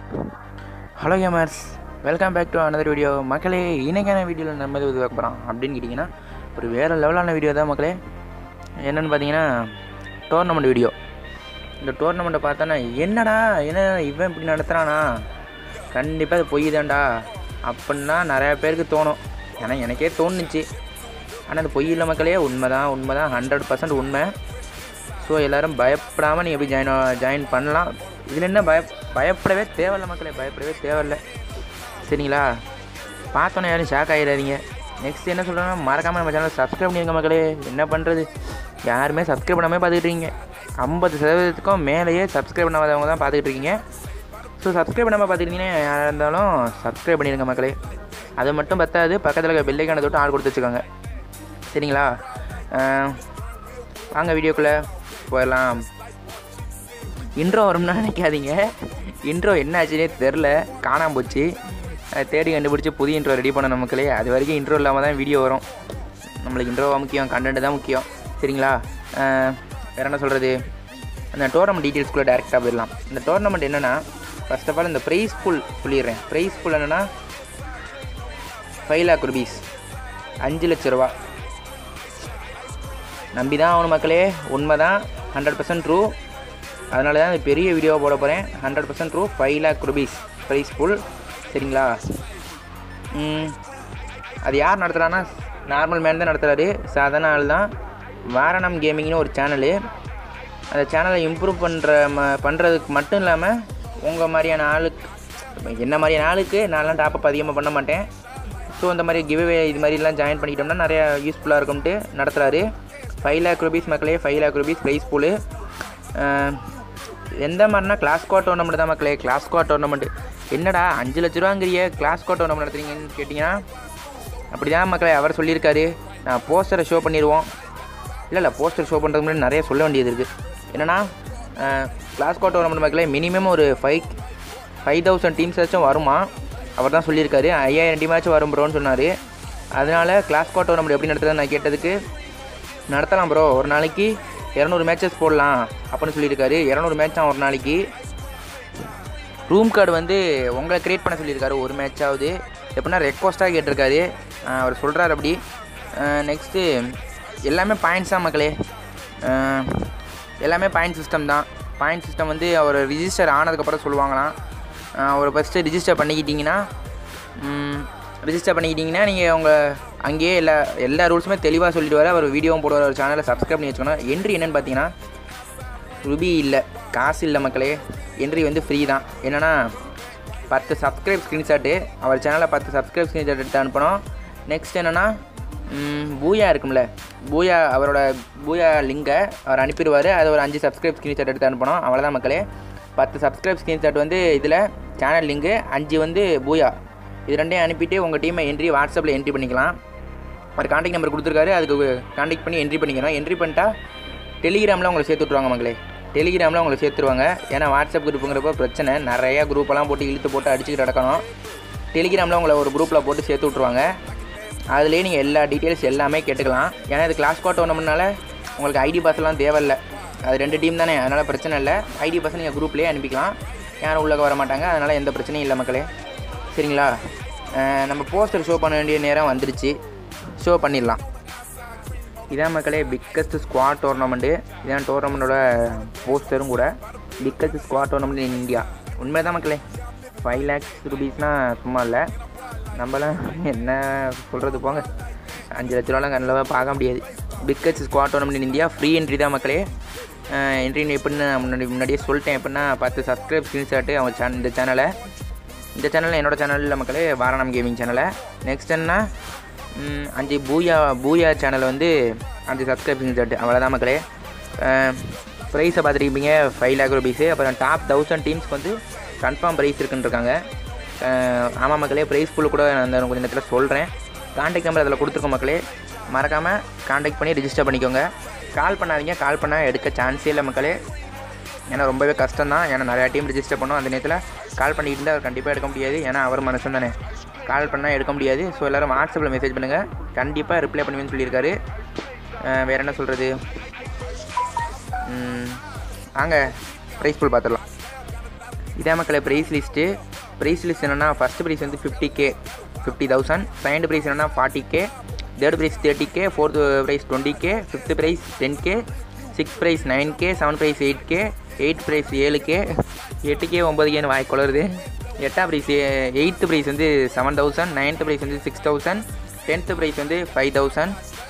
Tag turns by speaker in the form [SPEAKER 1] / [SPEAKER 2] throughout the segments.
[SPEAKER 1] hello gamers welcome back to another video மக்களே இன்றைக்கான வீடியோவில் நம்ம எது பார்க்க போகிறோம் அப்படின்னு கேட்டிங்கன்னா ஒரு வேறு லெவலான வீடியோ தான் மக்களே என்னென்னு பார்த்தீங்கன்னா டோர்னமெண்ட் வீடியோ இந்த டோர்னமெண்ட்டை பார்த்தோன்னா என்னடா என்ன இவன் இப்படி நடத்துகிறானா கண்டிப்பாக அது பொய் தான்டா அப்படின்னா நிறையா பேருக்கு தோணும் ஏன்னா எனக்கே தோணுச்சு ஆனால் அது பொய் இல்லை மக்களே உண்மை தான் உண்மை தான் ஹண்ட்ரட் பர்சன்ட் உண்மை ஸோ எல்லோரும் பயப்படாமல் நீங்கள் எப்படி ஜாயின் ஜாயின் பண்ணலாம் இதில் என்ன பய பயப்படவே தேவையில்ல மக்களே பயப்படவே தேவையில்ல சரிங்களா பார்த்தோன்னே யாரும் ஷாக் ஆகிடாதீங்க நெக்ஸ்ட் என்ன சொல்கிறேன்னா மறக்காமல் நம்ம சேனலை சப்ஸ்கிரைப் பண்ணிடுங்க மக்களே என்ன பண்ணுறது யாருமே சப்ஸ்கிரைப் பண்ணாமல் பார்த்துக்கிட்டு இருக்கீங்க ஐம்பது சதவீதத்துக்கும் மேலேயே சப்ஸ்கிரைப் பண்ணாதவங்க தான் பார்த்துக்கிட்டு இருக்கீங்க ஸோ சப்ஸ்கிரைப் பண்ணாமல் பார்த்துக்கிட்டீங்கன்னா யாராக இருந்தாலும் சப்ஸ்கிரைப் பண்ணிடுங்க மக்களே அது மட்டும் பத்தாது பக்கத்தில் இருக்க பெல்லைக்கான தொட்டு ஆள் கொடுத்து வச்சுக்கோங்க சரிங்களா அஹ், வாங்க வீடியோக்குள்ளே போயிடலாம் இன்ட்ரோ வரும்னா நினைக்காதீங்க இன்ட்ரோ என்ன ஆச்சுன்னே தெரில காணாம போச்சு அதை தேடி கண்டுபிடிச்சி புதிய இன்ட்ரோ ரெடி பண்ண மக்களே அது வரைக்கும் இன்ட்ரோ இல்லாமல் தான் வீடியோ வரும் நம்மளுக்கு இன்ட்ரோவாக முக்கியம் கண்டென்ட் தான் முக்கியம் சரிங்களா அஹ், வேற என்ன சொல்கிறது அந்த டோர்னமெண்ட் டீட்டெயில்ஸ்குள்ளே டேரெக்டாக போயிடலாம் இந்த டோர்னமெண்ட் என்னென்னா ஃபர்ஸ்ட் ஆஃப் ஆல் இந்த ப்ரைஸ் ஃபுல் சொல்லிடுறேன் ப்ரைஸ் ஃபுல் என்னென்னா ஃபைவ் லேக் ருபீஸ் அஞ்சு லட்ச ரூபா நம்பி தான் ஆகணும் மக்களே உண்மை தான் ஹண்ட்ரட் பர்சன்ட் ட்ரூ அதனால தான் இந்த பெரிய வீடியோவை போட போகிறேன் hundred percent true five lakh rupees prize pool சரிங்களா ம், அது யார் நடத்துகிறான்னா நார்மல் மேன் தான் நடத்துகிறாரு சாதாரண ஆள் தான் வாரணம் கேமிங்னு ஒரு சேனலு அந்த சேனலை இம்ப்ரூவ் பண்ணுற ம பண்ணுறதுக்கு மட்டும் இல்லாமல் உங்கள் மாதிரியான ஆளுக்கு என்ன மாதிரியான ஆளுக்கு நான்லாம் டாப்அப் அதிகமாக பண்ண மாட்டேன் ஸோ இந்த மாதிரி கிவ்வே இது மாதிரிலாம் ஜாயின் பண்ணிக்கிட்டோம்னா நிறையா யூஸ்ஃபுல்லாக இருக்கும்ட்டு நடத்துகிறாரு ஃபைவ் லேக் ருபீஸ் மக்களே five lakh rupees prize pool எந்த மாதிரினா கிளாஸ்கோ டோர்னமெண்ட் தான் மக்களே கிளாஸ்கோ டோர்னமெண்ட் என்னடா அஞ்சு லட்ச ரூபாங்கிறிய கிளாஸ்கோ டோர்னமெண்ட் நடத்துறீங்கன்னு கேட்டிங்கன்னா அப்படி தான் மக்களே அவர் சொல்லியிருக்காரு நான் போஸ்டரை ஷோ பண்ணிடுவோம் இல்லை இல்லை போஸ்டர் ஷோ பண்ணுறதுக்கு முன்னாடி நிறைய சொல்ல வேண்டியது இருக்குது என்னென்னா கிளாஸ்கோ டோர்னமெண்ட் மக்களே மினிமம் ஒரு ஃபைவ் ஃபைவ் தௌசண்ட் டீம்ஸ் ஆச்சும் வருமா அவர் தான் சொல்லியிருக்காரு ஐயாயிரம் டீமாச்சும் வரும் ப்ரோன்னு சொன்னார் அதனால் கிளாஸ்கோ டோர்னமெண்ட் எப்படி நடத்துறது நான் கேட்டதுக்கு நடத்தலாம் ப்ரோ ஒரு நாளைக்கு இரநூறு மேட்சஸ் போடலாம் அப்படின்னு சொல்லியிருக்காரு இரநூறு மேட்ச் தான் ஒரு நாளைக்கு ரூம் கார்டு வந்து உங்களை க்ரியேட் பண்ண சொல்லியிருக்காரு ஒரு மேட்சாவது எப்படின்னா ரெக்வஸ்ட்டாக கேட்டிருக்காரு அஹ் அவர் சொல்கிறார் அப்படி நெக்ஸ்ட்டு எல்லாமே பாயிண்ட்ஸ் தான் மக்களே அஹ் எல்லாமே பாயிண்ட் சிஸ்டம் தான் பாயிண்ட் சிஸ்டம் வந்து அவர் ரிஜிஸ்டர் ஆனதுக்கப்புறம் சொல்லுவாங்களாம் அஹ் அவர் ஃபஸ்ட்டு ரிஜிஸ்டர் பண்ணிக்கிட்டிங்கன்னா ரிஜிஸ்டர் பண்ணிக்கிட்டிங்கன்னா நீங்கள் உங்கள் அங்கேயே எல்லா எல்லா ரூல்ஸுமே தெளிவாக சொல்லிடுவார் அவர் வீடியோவும் போடுவார் ஒரு சேனலை சப்ஸ்கிரைப் பண்ணி வச்சுக்கணும் என்ட்ரி என்னென்னு பார்த்தீங்கன்னா ருபி இல்லை காசு இல்லை மக்களே என்ட்ரி வந்து ஃப்ரீ தான் என்னென்னா பத்து சப்ஸ்கிரைப் ஸ்க்ரீன்ஷாட்டு அவர் சேனலில் பத்து சப்ஸ்கிரைப் ஸ்க்ரீன்ஷாட் எடுத்து அனுப்பணும் நெக்ஸ்ட் என்னென்னா ம், பூயா இருக்கும்ல பூயா அவரோட பூயா லிங்கை அவர் அனுப்பிடுவார் அது ஒரு அஞ்சு சப்ஸ்கிரைப் ஸ்க்ரீன்ஷாட் எடுத்து அனுப்பணும் அவ்வளோதான் மக்களே பத்து சப்ஸ்கிரைப் ஸ்க்ரீன்ஷாட் வந்து இதில் சேனல் லிங்கு அஞ்சு வந்து பூயா இது ரெண்டையும் அனுப்பிட்டு உங்கள் டீமை என்ட்ரி வாட்ஸ்அப்பில் என்ட்ரி பண்ணிக்கலாம் அவர் காண்டாக்ட் நம்பர் கொடுத்துருக்காரு அதுக்கு காண்டாக்ட் பண்ணி என்ட்ரி பண்ணிக்கணும் என்ட்ரி பண்ணிட்டா டெலிகிராமில் உங்களை சேர்த்து விட்ருவாங்க மக்களே டெலிகிராமில் உங்களை சேர்த்துருவாங்க ஏன்னா வாட்ஸ்அப் குரூப்புங்கிறப்போ பிரச்சனை நிறையா குரூப்பெல்லாம் போட்டு இழுத்து போட்டு அடிச்சுக்கிட்டு நடக்கணும் டெலிகிராமில் உங்களை ஒரு குரூப்பில் போட்டு சேர்த்து விட்ருவாங்க அதுலேயே நீங்கள் எல்லா டீட்டெயில்ஸ் எல்லாமே கேட்டுக்கலாம் ஏன்னா இது கிளாஸ் கோட் ஒன்றுனால உங்களுக்கு ஐடி பாஸ்லாம் தேவையில்ல அது ரெண்டு டீம் தானே அதனால் பிரச்சனை இல்லை ஐடி பாஸ் நீங்கள் குரூப்லேயே அனுப்பிக்கலாம் யாரும் உள்ளே வர மாட்டாங்க அதனால் எந்த பிரச்சனையும் இல்லை மக்களே சரிங்களா அஹ் நம்ம போஸ்டர் ஷோ பண்ண வேண்டிய நேரம் வந்துருச்சு ஷோ பண்ணிடலாம் இதான் மக்களே பிக்கஸ்ட் ஸ்குவாட் டோர்னமெண்ட்டு இதான் டோர்னமெண்ட்டோட போஸ்டரும் கூட biggest squad tournament in India உண்மை தான் மக்களே ஃபைவ் லேக்ஸ் ருபீஸ்னால் சும்மா இல்லை நம்மளாம் என்ன சொல்கிறது போங்க அஞ்சு லட்ச ரூபாலாம் கண்ணில் பார்க்க முடியாது biggest squad tournament in India free entry தான் மக்களே என்ட்ரி எப்படின்னு நான் முன்னாடி முன்னாடியே சொல்லிட்டேன் எப்படின்னா பத்து சப்ஸ்கிரைப் ஸ்க்ரீன்ஷாட்டு அவங்க சேனல் இந்த சேனலை இந்த சேனலில் என்னோட சேனலில் மக்களே வாரணம் கேமிங் சேனலை நெக்ஸ்ட் என்ன ம், அஞ்சு பூயா பூயா சேனல் வந்து அஞ்சு சப்ஸ்கிரைப் செட்டு அவ்வளோதான் மக்களே ப்ரைஸை பார்த்துருப்பீங்க ஃபைவ் லேக் ருபீஸு அப்புறம் டாப் தௌசண்ட் டீம்ஸ்க்கு வந்து கன்ஃபார்ம் ப்ரைஸ் இருக்குன்னு இருக்காங்க அஹ், ஆமாம் மக்களே ப்ரைஸ் ஃபுல்லு கூட நான் இந்த கொஞ்சம் நேரத்தில் சொல்கிறேன் காண்டாக்ட் நம்பர் அதில் கொடுத்துருக்கோம் மக்களே மறக்காமல் காண்டாக்ட் பண்ணி ரிஜிஸ்டர் பண்ணிக்கோங்க கால் பண்ணாதீங்க கால் பண்ணால் எடுக்க சான்ஸே இல்லை மக்களே ஏன்னா ரொம்பவே கஷ்டம் தான் ஏன்னா நிறையா டீம் ரிஜிஸ்டர் பண்ணோம் அந்த நேரத்தில் கால் பண்ணிட்டு இருந்தால் அவர் கண்டிப்பாக எடுக்க முடியாது ஏன்னா அவர் மனுஷன் தானே கால் பண்ணால் எடுக்க முடியாது ஸோ எல்லோரும் வாட்ஸ்அப்பில் மெசேஜ் பண்ணுங்கள் கண்டிப்பாக ரிப்ளை பண்ணுவேன்னு சொல்லியிருக்காரு அஹ் வேற என்ன சொல்கிறது வாங்க ப்ரைஸ் ஃபுல் பார்த்துடலாம் இதே மக்களை ப்ரைஸ் லிஸ்ட்டு ப்ரைஸ் லிஸ்ட் என்னென்னா ஃபஸ்ட் ப்ரைஸ் வந்து fifty K fifty thousand second prize என்னென்னா forty K third prize thirty K fourth prize twenty K fifth prize ten K six prize nine K seven prize eight K eight prize ஏழு K எட்டு K ஒம்பது கேன்னு வாய் குளருது எட்டாம் prize eighth prize வந்து seven thousand ninth prize வந்து six thousand tenth prize வந்து five thousand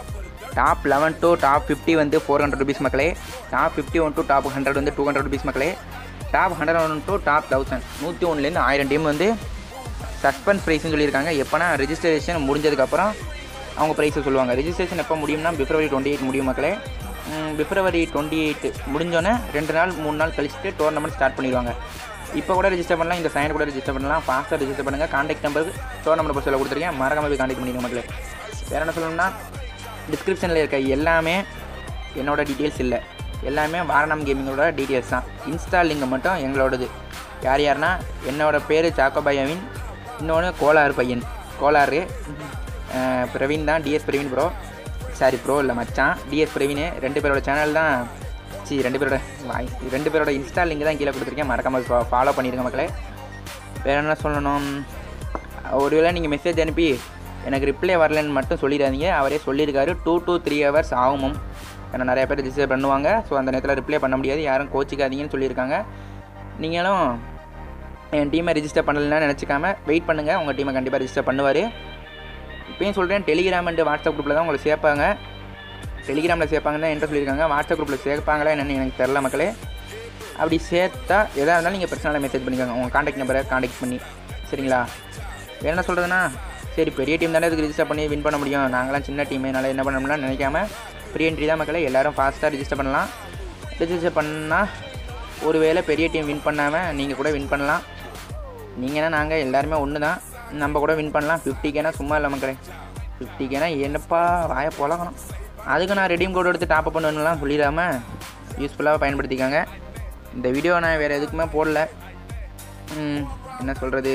[SPEAKER 1] top eleven to top fifty வந்து ஃபோர் ஹண்ட்ரட் ருபீஸ் மக்களே top fifty one to top hundred வந்து டூ ஹண்ட்ரட் ருபீஸ் மக்களே top hundred one to top thousand நூற்றி ஒன்றுலேருந்து ஆயிரம் team வந்து சஸ்பென்ஸ் ப்ரைஸ்னு சொல்லியிருக்காங்க எப்போனா ரெஜிஸ்ட்ரேஷன் முடிஞ்சதுக்கப்புறம் அவங்க ப்ரைஸை சொல்லுவாங்க ரெஜிஸ்ட்ரேஷன் எப்போ முடியும்னா பிப்ரவரி டுவெண்ட்டி எயிட் முடியும் மக்களே ம், பிப்ரவரி டுவெண்ட்டி எயிட் முடிஞ்சோன்னே ரெண்டு நாள் மூணு நாள் கழிச்சுட்டு டோர்னமெண்ட் ஸ்டார்ட் பண்ணிடுவாங்க இப்போ கூட ரெஜிஸ்டர் பண்ணலாம் இந்த சைன் கூட ரெஜிஸ்டர் பண்ணலாம் ஃபாஸ்ட்டாக ரெஜிஸ்டர் பண்ணுங்கள் காண்டாக்ட் நம்பருக்கு டோர்னமெண்ட் பஸ்ஸில் கொடுத்துருக்கேன் மறக்காம போய் காண்டாக்ட் பண்ணிடுங்க மக்களே வேறு என்ன சொல்லணும்னா டிஸ்கிரிப்ஷனில் இருக்க எல்லாமே என்னோட டீட்டெயில்ஸ் இல்லை எல்லாமே வாரணம் கேமிங்கோட டீட்டெயில்ஸ் தான் இன்ஸ்டா லிங்க் மட்டும் எங்களோடது யார் யாருன்னா என்னோட பேர் சாக்கோபாயவின் இன்னொன்று கோலாறு பையன் கோலாறு அஹ், பிரவீன் தான் TS Praveen bro sorry bro இல்லை மச்சான் டிஎஸ் பிரவீன் ரெண்டு பேரோட சேனல் தான் சி ரெண்டு பேரோட வாய் ரெண்டு பேரோட இன்ஸ்டா லிங்க் தான் கீழே கொடுத்துருக்கேன் மறக்காமல் ஃபாலோ பண்ணிடுங்க மக்களே வேறு என்ன சொல்லணும் ஒருவேளை நீங்கள் மெசேஜ் அனுப்பி எனக்கு ரிப்ளை வரலன்னு மட்டும் சொல்லிடாதீங்க அவரே சொல்லியிருக்காரு டூ to த்ரீ ஹவர்ஸ் ஆகுமும் ஏன்னா நிறைய பேர் ரிஜிஸ்டர் பண்ணுவாங்க ஸோ அந்த நேரத்தில் ரிப்ளை பண்ண முடியாது யாரும் கோச்சிக்காதீங்கன்னு சொல்லியிருக்காங்க நீங்களும் என் டீமை ரிஜிஸ்டர் பண்ணலைன்னா நினச்சிக்காம வெயிட் பண்ணுங்கள் உங்கள் டீமை கண்டிப்பாக ரிஜிஸ்டர் பண்ணுவார் இப்பயும் சொல்கிறேன் டெலிகிராம் அண்ட் வாட்ஸ்அப் குரூப்பில் தான் உங்களை சேர்ப்பாங்க டெலிகிராமில் சேர்ப்பாங்கன்னு தான் என்கிட்ட சொல்லியிருக்காங்க வாட்ஸ்அப் குரூப்பில் சேர்ப்பாங்களா என்னன்னு எனக்கு தெரில மக்களே அப்படி சேர்த்தா எதாக இருந்தாலும் நீங்கள் பர்சனலாக மெசேஜ் பண்ணிக்கோங்க உங்கள் காண்டாக்ட் நம்பரை காண்டாக்ட் பண்ணி சரிங்களா வேறு என்ன சொல்கிறதுனா சரி பெரிய டீம் தானே இதுக்கு ரிஜிஸ்டர் பண்ணி வின் பண்ண முடியும் நாங்களாம் சின்ன டீம் என்னால் என்ன பண்ண நினைக்காம ஃப்ரீ என்ட்ரி தான் மக்களே எல்லாரும் ஃபாஸ்ட்டாக ரிஜிஸ்டர் பண்ணலாம் ரிஜிஸ்டர் பண்ணால் ஒருவேளை பெரிய டீம் வின் பண்ணாமல் நீங்கள் கூட வின் பண்ணலாம் நீங்கன்னா நாங்கள் எல்லாருமே ஒன்று தான் நம்ம கூட வின் பண்ணலாம் ஃபிஃப்டி கேனா சும்மா இல்லை மக்களே ஃபிஃப்டி கேனா என்னப்பா வாயை பொழக்கணும் அதுக்கு நான் ரெடீம் கோட் எடுத்து டாப் பண்ணுவேன்னுலாம் சொல்லிடாம யூஸ்ஃபுல்லாக பயன்படுத்திக்காங்க இந்த வீடியோ நான் வேறு எதுக்குமே போடல ம், என்ன சொல்கிறது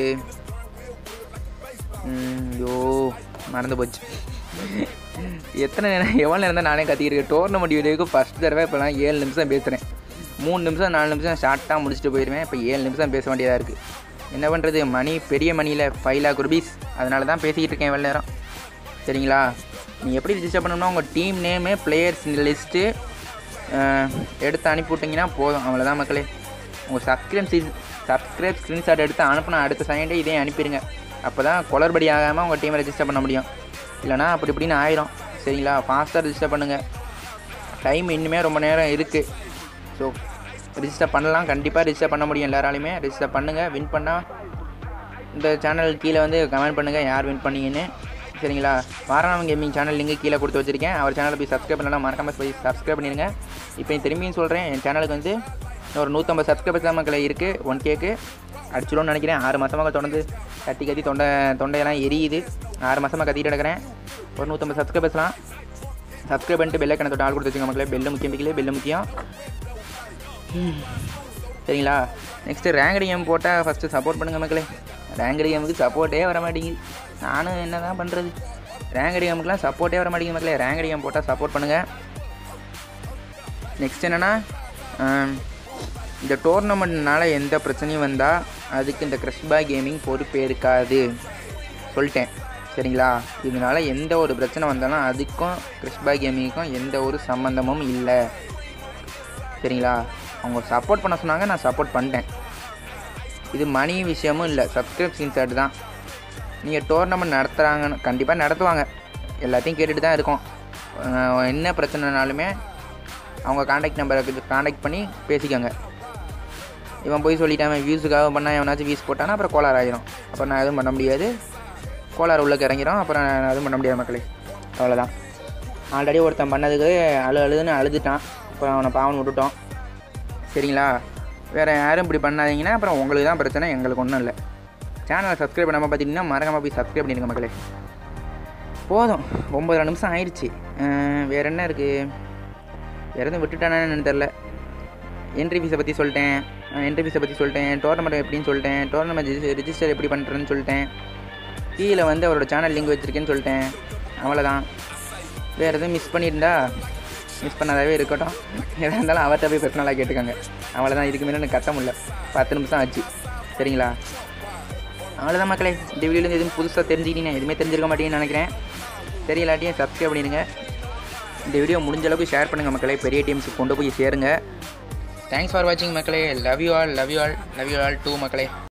[SPEAKER 1] ஐயோ மறந்து போச்சு எத்தனை நேரம் எவ்வளோ நேரம் தான் நானே கத்திக்கிட்டு டோர்னமெண்ட் வீடியோக்கு ஃபஸ்ட் தடவை இப்போலாம் ஏழு நிமிஷம் பேசுகிறேன் மூணு நிமிஷம் நாலு நிமிஷம் ஷார்ட்டாக முடிச்சுட்டு போயிடுவேன் இப்போ ஏழு நிமிஷம் பேச வேண்டியதாக இருக்குது என்ன பண்ணுறது மணி பெரிய மணியில் ஃபைவ் லேக் ருபீஸ் அதனால தான் பேசிக்கிட்டு இருக்கேன் இவ்வளோ நேரம் சரிங்களா நீ எப்படி ரிஜிஸ்டர் பண்ணணும்னா உங்கள் டீம் நேமு பிளேயர்ஸ் லிஸ்ட்டு எடுத்து அனுப்பி விட்டிங்கன்னா போதும் அவ்வளோதான் மக்களே உங்கள் சப்ஸ்கிரைப் சப்ஸ்கிரைப் ஸ்க்ரீன்ஷாட் எடுத்து அனுப்புனா அடுத்த செகண்டே இதே அனுப்பிடுங்க அப்போ தான் குளறுபடி ஆகாமல் உங்கள் டீமை ரெஜிஸ்டர் பண்ண முடியும் இல்லைனா அப்படி இப்படின்னு ஆயிரும் சரிங்களா ஃபாஸ்ட்டாக ரெஜிஸ்டர் பண்ணுங்கள் டைம் இன்னுமே ரொம்ப நேரம் இருக்குது ஸோ ரிஜிஸ்டர் பண்ணலாம் கண்டிப்பாக ரிஜிஸ்டர் பண்ண முடியும் எல்லாராலையுமே ரிஜிஸ்டர் பண்ணுங்கள் வின் பண்ணால் இந்த சேனல் கீழே வந்து கமெண்ட் பண்ணுங்கள் யார் வின் பண்ணீங்கன்னு சரிங்களா வாரணம் கேமிங் சேனல் லிங்க் கீழே கொடுத்து வச்சிருக்கேன் அவர் சேனலை போய் சப்ஸ்கிரைப் பண்ணலாம் மறக்காமல் போய் சப்ஸ்கிரைப் பண்ணிடுங்க இப்போ நான் திரும்பியும் சொல்கிறேன் என் சேனலுக்கு வந்து இன்னும் ஒரு நூற்றம்பது சப்ஸ்கிரைபர்ஸ் தான் மக்களை இருக்குது ஒன் கேக்கு அடிச்சிடும்னு நினைக்கிறேன் ஆறு மாதமாக தொடர்ந்து கத்தி கத்தி தொண்டை தொண்டையெல்லாம் எரியுது ஆறு மாதமாக கத்திட்டு கிடக்கிறேன் ஒரு நூற்றம்பது சப்ஸ்கிரைபர்ஸ்லாம் சப்ஸ்கிரைப் பண்ணிட்டு பெல்லை கணக்கு ஆள் கொடுத்து வச்சுங்க மக்களே பெல்லு முக்கியம் பிக்கலே பெல்லு முக்கியம் சரிங்களா நெக்ஸ்ட்டு ரேங்கடி கேம் போட்டால் ஃபஸ்ட்டு சப்போர்ட் பண்ணுங்கள் மக்களே ரேங்கடி கேமுக்கு சப்போர்ட்டே வர மாட்டேங்குது நானும் என்ன தான் பண்ணுறது ரேங்கடி கேமுக்குலாம் சப்போர்ட்டே வர மாட்டேங்குது மக்களே ரேங்கடி கேம் போட்டால் சப்போர்ட் பண்ணுங்கள் நெக்ஸ்ட் என்னென்னா இந்த டோர்னமெண்ட்னால எந்த பிரச்சனையும் வந்தால் அதுக்கு இந்த கிறிஸ்பா கேமிங் பொறுப்பே இருக்காது சொல்லிட்டேன் சரிங்களா இதனால எந்த ஒரு பிரச்சனை வந்தாலும் அதுக்கும் கிறிஸ்பா கேமிங்க்கும் எந்த ஒரு சம்மந்தமும் இல்லை சரிங்களா அவங்க சப்போர்ட் பண்ண சொன்னாங்க நான் சப்போர்ட் பண்ணிட்டேன் இது மணி விஷயமும் இல்லை சப்ஸ்கிரிப்ஷன் சார்ட் தான் நீங்கள் டோர்னமெண்ட் நடத்துகிறாங்கன்னு கண்டிப்பாக நடத்துவாங்க எல்லாத்தையும் கேட்டுட்டு தான் இருக்கோம் அஹ் என்ன பிரச்சனைனாலுமே அவங்க காண்டாக்ட் நம்பருக்கு காண்டாக்ட் பண்ணி பேசிக்கோங்க இவன் போய் சொல்லிட்டான் வியூஸுக்காக பண்ணால் எவனாச்சும் வியூஸ் போட்டானா அப்புறம் கோளாறு ஆகிரும் அப்புறம் நான் எதுவும் பண்ண முடியாது கோளாறு உள்ளே இறங்கிரும் அப்புறம் நான் எதுவும் பண்ண முடியாது மக்களே அவ்வளோதான் ஆல்ரெடி ஒருத்தன் பண்ணதுக்கு அழு அழுதுன்னு அழுதுட்டான் அப்புறம் அவனை பாவன் விட்டுட்டோம் சரிங்களா வேறு யாரும் இப்படி பண்ணாதீங்கன்னா அப்புறம் உங்களுக்கு தான் பிரச்சனை எங்களுக்கு ஒன்றும் இல்லை சேனலை சப்ஸ்கிரைப் பண்ணாமல் பார்த்தீங்கன்னா மறக்காம போய் சப்ஸ்கிரைப் பண்ணிடுங்க மக்களே போதும் ஒம்பது நிமிஷம் ஆயிடுச்சு அஹ் வேற என்ன இருக்குது வேறு எதுவும் விட்டுட்டானு தெரில என்ட்ரி ஃபீஸை பற்றி சொல்லிட்டேன் என்ட்ரி ஃபீஸை பற்றி சொல்லிட்டேன் டோர்னமெண்ட் எப்படின்னு சொல்லிட்டேன் டோர்னமெண்ட் ரிஜிஸ்டர் எப்படி பண்ணுறேன்னு சொல்லிட்டேன் கீழே வந்து அவரோட சேனல் லிங்க் வச்சுருக்கேன்னு சொல்லிட்டேன் அவ்வளோதான் வேறு எதுவும் மிஸ் பண்ணியிருந்தா மிஸ் பண்ணாதாவே இருக்கட்டும் எதாக இருந்தாலும் அவர்கிட்ட போய் பர்சனலாக கேட்டுக்கோங்க அவ்வளோதான் இதுக்கு மேலே எனக்கு கத்த முடியல பத்து நிமிஷம் ஆச்சு சரிங்களா அவ்வளோதான் மக்களே இந்த வீடியோலேருந்து எதுவும் புதுசாக தெரிஞ்சுக்கிட்டீங்க எதுவுமே தெரிஞ்சிருக்க மாட்டீங்கன்னு நினைக்கிறேன் தெரியலாட்டியும் சப்ஸ்கிரைப் பண்ணிடுங்க இந்த வீடியோ முடிஞ்ச அளவுக்கு ஷேர் பண்ணுங்கள் மக்களே பெரிய டீம்ஸுக்கு கொண்டு போய் சேருங்க தேங்க்ஸ் ஃபார் வாட்சிங் மக்களே love you all love you all love you all too மக்களே